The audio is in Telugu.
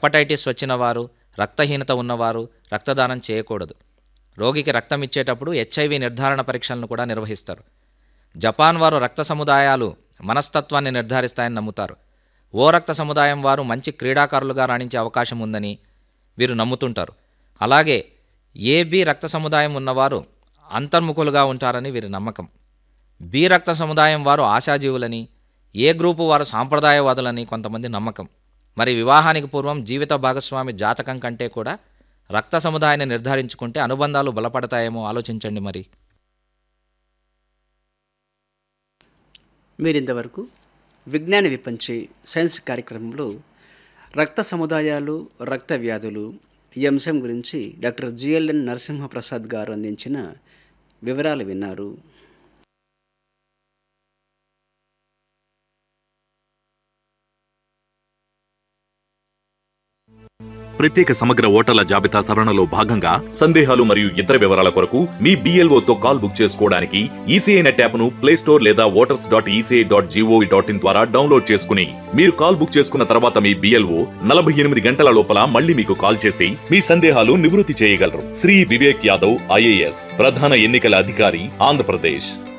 హెపటైటిస్ వచ్చిన వారు రక్తహీనత ఉన్నవారు రక్తదానం చేయకూడదు రోగికి రక్తం ఇచ్చేటప్పుడు హెచ్ఐవి నిర్ధారణ పరీక్షలను కూడా నిర్వహిస్తారు జపాన్ వారు రక్త సముదాయాలు మనస్తత్వాన్ని నిర్ధారిస్తాయని నమ్ముతారు ఓ రక్త సముదాయం వారు మంచి క్రీడాకారులుగా రాణించే అవకాశం ఉందని వీరు నమ్ముతుంటారు అలాగే ఏ బి రక్త సముదాయం ఉన్నవారు అంతర్ముఖులుగా ఉంటారని వీరి నమ్మకం బి రక్త సముదాయం వారు ఆశాజీవులని ఏ గ్రూపు వారు సాంప్రదాయవాదులని కొంతమంది నమ్మకం మరి వివాహానికి పూర్వం జీవిత భాగస్వామి జాతకం కంటే కూడా రక్త సముదాయాన్ని నిర్ధారించుకుంటే అనుబంధాలు బలపడతాయేమో ఆలోచించండి మరి మీరింతవరకు విజ్ఞాన విపంచి సైన్స్ కార్యక్రమంలో రక్త సముదాయాలు రక్త వ్యాధులు ఈ అంశం గురించి డాక్టర్ జిఎల్ఎన్ నరసింహప్రసాద్ గారు అందించిన వివరాలు విన్నారు ప్రత్యేక సమగ్ర ఓటర్ల జాబితా సవరణలో భాగంగా సందేహాలు మరియు ఇతర వివరాల కొరకు మీ BLO తో కాల్ బుక్ చేసుకోవడానికి ఈసీఐ నెట్ యాప్ను ప్లే స్టోర్ లేదా voters dot ECI dot gov dot in ద్వారా డౌన్లోడ్ చేసుకుని మీరు కాల్ బుక్ చేసుకున్న తర్వాత మీ బిఎల్ఓ నలభై ఎనిమిది గంటల లోపల మళ్ళీ మీకు కాల్ చేసి మీ సందేహాలు నివృత్తి చేయగలరు శ్రీ వివేక్ యాదవ్ ఐఏఎస్ ప్రధాన ఎన్నికల అధికారి ఆంధ్రప్రదేశ్